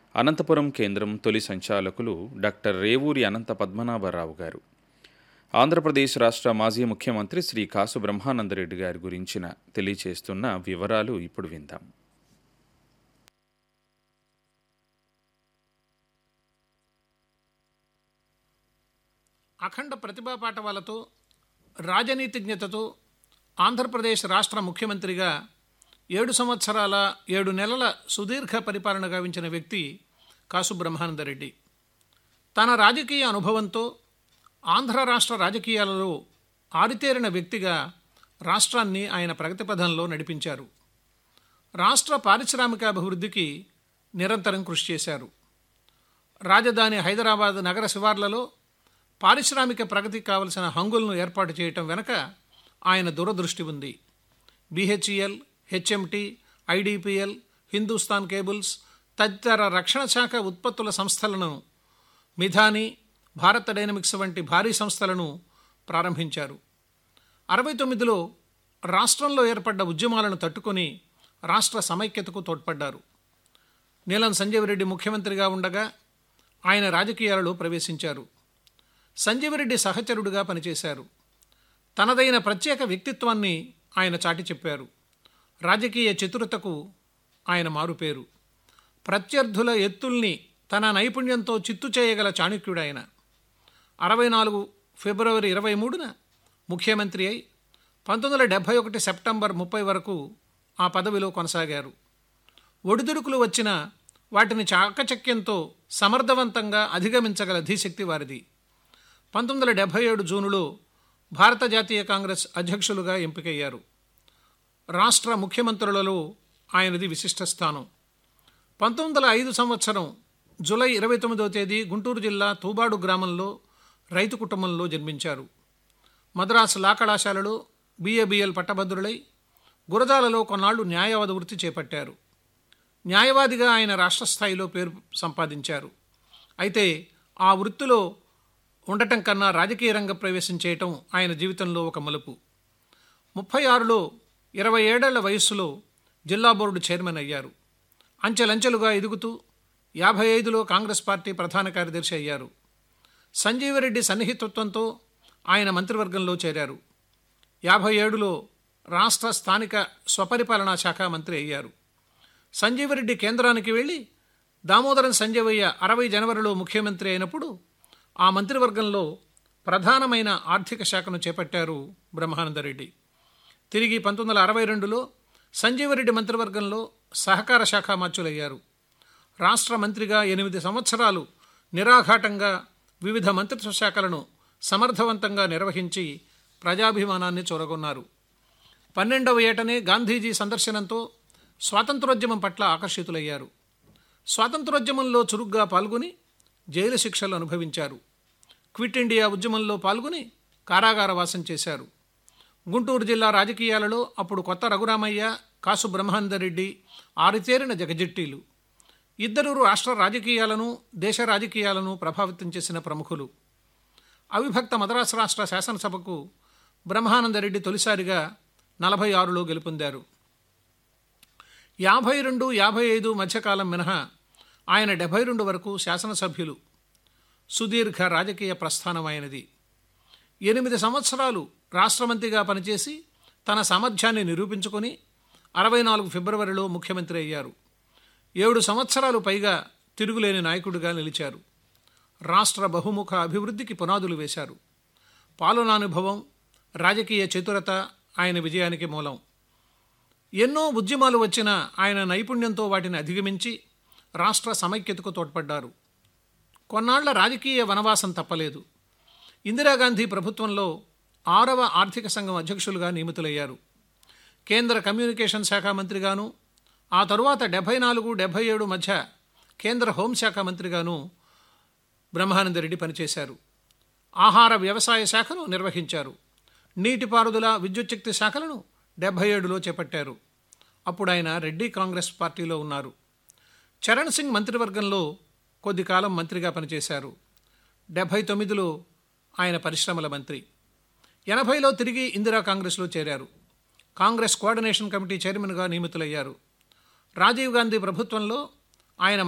అనంతపురం కేంద్రం తొలి సంచాలకులు డాక్టర్ రేవూరి అనంత పద్మనాభరావు గారు ఆంధ్రప్రదేశ్ రాష్ట్ర మాజీ ముఖ్యమంత్రి శ్రీ కాసు బ్రహ్మానందరెడ్డి గారి గురించిన తెలియచేస్తున్న వివరాలు ఇప్పుడు విందాం అఖండ ప్రతిభా పాఠవాలతో రాజనీతిజ్ఞతతో ఆంధ్రప్రదేశ్ రాష్ట్ర ముఖ్యమంత్రిగా ఏడు సంవత్సరాల ఏడు నెలల సుదీర్ఘ పరిపాలన గావించిన వ్యక్తి కాసు బ్రహ్మానందరెడ్డి తన రాజకీయ అనుభవంతో ఆంధ్ర రాష్ట్ర రాజకీయాలలో ఆరితేరిన వ్యక్తిగా రాష్ట్రాన్ని ఆయన ప్రగతి పథంలో నడిపించారు రాష్ట్ర పారిశ్రామికాభివృద్ధికి నిరంతరం కృషి చేశారు రాజధాని హైదరాబాద్ నగర శివార్లలో పారిశ్రామిక ప్రగతికి కావలసిన హంగులను ఏర్పాటు చేయటం వెనుక ఆయన దూరదృష్టి ఉంది BHEL HMT IDPL Hindustan cables తదితర రక్షణ శాఖ ఉత్పత్తుల సంస్థలను మిథాని భారత్ డైనమిక్స్ వంటి భారీ సంస్థలను ప్రారంభించారు అరవై తొమ్మిదిలో రాష్ట్రంలో ఏర్పడ్డ ఉద్యమాలను తట్టుకొని రాష్ట్ర సమైక్యతకు తోడ్పడ్డారు నీలం సంజీవరెడ్డి ముఖ్యమంత్రిగా ఉండగా ఆయన రాజకీయాలలో ప్రవేశించారు సంజీవరెడ్డి సహచరుడుగా పనిచేశారు తనదైన ప్రత్యేక వ్యక్తిత్వాన్ని ఆయన చాటి చెప్పారు రాజకీయ చతురతకు ఆయన మారుపేరు ప్రత్యర్థుల ఎత్తుల్ని తన నైపుణ్యంతో చిత్తు చేయగల చాణుక్యుడాయన అరవై నాలుగు ఫిబ్రవరి ఇరవై మూడున ముఖ్యమంత్రి అయి పంతొమ్మిది వందల డెబ్భై ఒకటి సెప్టెంబర్ ముప్పై వరకు ఆ పదవిలో కొనసాగారు ఒడిదుడుకులు వచ్చినా వాటిని చాకచక్యంతో సమర్థవంతంగా అధిగమించగల ధీశక్తి వారిది పంతొమ్మిది వందల డెబ్భై ఏడు జూనులో భారత జాతీయ కాంగ్రెస్ అధ్యక్షులుగా ఎంపికయ్యారు రాష్ట్ర ముఖ్యమంత్రులలో ఆయనది విశిష్ట స్థానం పంతొమ్మిది వందల ఐదు సంవత్సరం జూలై ఇరవై తొమ్మిదవ తేదీ గుంటూరు జిల్లా తూబాడు గ్రామంలో రైతు కుటుంబంలో జన్మించారు మద్రాసు లా కళాశాలలో బిఏబిఎల్ పట్టభద్రులై గురజాలలో కొన్నాళ్లు న్యాయవాద వృత్తి చేపట్టారు న్యాయవాదిగా ఆయన రాష్ట్ర స్థాయిలో పేరు సంపాదించారు అయితే ఆ వృత్తిలో ఉండటం కన్నా రాజకీయ రంగ ప్రవేశం చేయటం ఆయన జీవితంలో ఒక మలుపు ముప్పై ఆరులో ఇరవై ఏడేళ్ల వయస్సులో జిల్లా బోర్డు చైర్మన్ అయ్యారు అంచెలంచెలుగా ఎదుగుతూ యాభై ఐదులో కాంగ్రెస్ పార్టీ ప్రధాన కార్యదర్శి అయ్యారు సంజీవరెడ్డి సన్నిహితత్వంతో ఆయన మంత్రివర్గంలో చేరారు యాభై ఏడులో రాష్ట్ర స్థానిక స్వపరిపాలనా శాఖ మంత్రి అయ్యారు సంజీవరెడ్డి కేంద్రానికి వెళ్ళి దామోదరం సంజీవయ్య అరవై జనవరిలో ముఖ్యమంత్రి అయినప్పుడు ఆ మంత్రివర్గంలో ప్రధానమైన ఆర్థిక శాఖను చేపట్టారు బ్రహ్మానందరెడ్డి తిరిగి పంతొమ్మిది వందల అరవై రెండులో సంజీవరెడ్డి మంత్రివర్గంలో సహకార శాఖ మార్చులయ్యారు రాష్ట్ర మంత్రిగా ఎనిమిది సంవత్సరాలు నిరాఘాటంగా వివిధ మంత్రిత్వ శాఖలను సమర్థవంతంగా నిర్వహించి ప్రజాభిమానాన్ని చూరగొన్నారు పన్నెండవ ఏటనే గాంధీజీ సందర్శనంతో స్వాతంత్రోద్యమం పట్ల ఆకర్షితులయ్యారు స్వాతంత్రోద్యమంలో చురుగ్గా పాల్గొని జైలు శిక్షలు అనుభవించారు క్విట్ ఇండియా ఉద్యమంలో పాల్గొని కారాగార వాసం చేశారు గుంటూరు జిల్లా రాజకీయాలలో అప్పుడు కొత్త రఘురామయ్య కాసు బ్రహ్మానందరెడ్డి ఆరితేరిన జగజిట్టీలు ఇద్దరు రాష్ట్ర రాజకీయాలను దేశ రాజకీయాలను ప్రభావితం చేసిన ప్రముఖులు అవిభక్త మద్రాసు రాష్ట్ర శాసనసభకు బ్రహ్మానందరెడ్డి తొలిసారిగా నలభై ఆరులో గెలుపొందారు యాభై రెండు యాభై ఐదు మధ్యకాలం మినహా ఆయన డెబ్బై రెండు వరకు శాసనసభ్యులు సుదీర్ఘ రాజకీయ ప్రస్థానం అయినది ఎనిమిది సంవత్సరాలు రాష్ట్రమంత్రిగా పనిచేసి తన సామర్థ్యాన్ని నిరూపించుకొని అరవై నాలుగు ఫిబ్రవరిలో ముఖ్యమంత్రి అయ్యారు ఏడు సంవత్సరాలు పైగా తిరుగులేని నాయకుడిగా నిలిచారు రాష్ట్ర బహుముఖ అభివృద్ధికి పునాదులు వేశారు పాలనానుభవం రాజకీయ చతురత ఆయన విజయానికి మూలం ఎన్నో ఉద్యమాలు వచ్చినా ఆయన నైపుణ్యంతో వాటిని అధిగమించి రాష్ట్ర సమైక్యతకు తోడ్పడ్డారు కొన్నాళ్ల రాజకీయ వనవాసం తప్పలేదు ఇందిరాగాంధీ ప్రభుత్వంలో ఆరవ ఆర్థిక సంఘం అధ్యక్షులుగా నియమితులయ్యారు కేంద్ర కమ్యూనికేషన్ శాఖ మంత్రిగాను ఆ తరువాత డెబ్బై నాలుగు డెబ్బై ఏడు మధ్య కేంద్ర హోంశాఖ మంత్రిగాను బ్రహ్మానందరెడ్డి పనిచేశారు ఆహార వ్యవసాయ శాఖను నిర్వహించారు నీటిపారుదల విద్యుచ్ఛక్తి శాఖలను డెబ్బై ఏడులో చేపట్టారు అప్పుడు ఆయన రెడ్డి కాంగ్రెస్ పార్టీలో ఉన్నారు చరణ్ సింగ్ మంత్రివర్గంలో కొద్ది కాలం మంత్రిగా పనిచేశారు డెబ్భై తొమ్మిదిలో ఆయన పరిశ్రమల మంత్రి ఎనభైలో తిరిగి ఇందిరా కాంగ్రెస్లో చేరారు కాంగ్రెస్ కోఆర్డినేషన్ కమిటీ చైర్మన్గా నియమితులయ్యారు రాజీవ్ గాంధీ ప్రభుత్వంలో ఆయన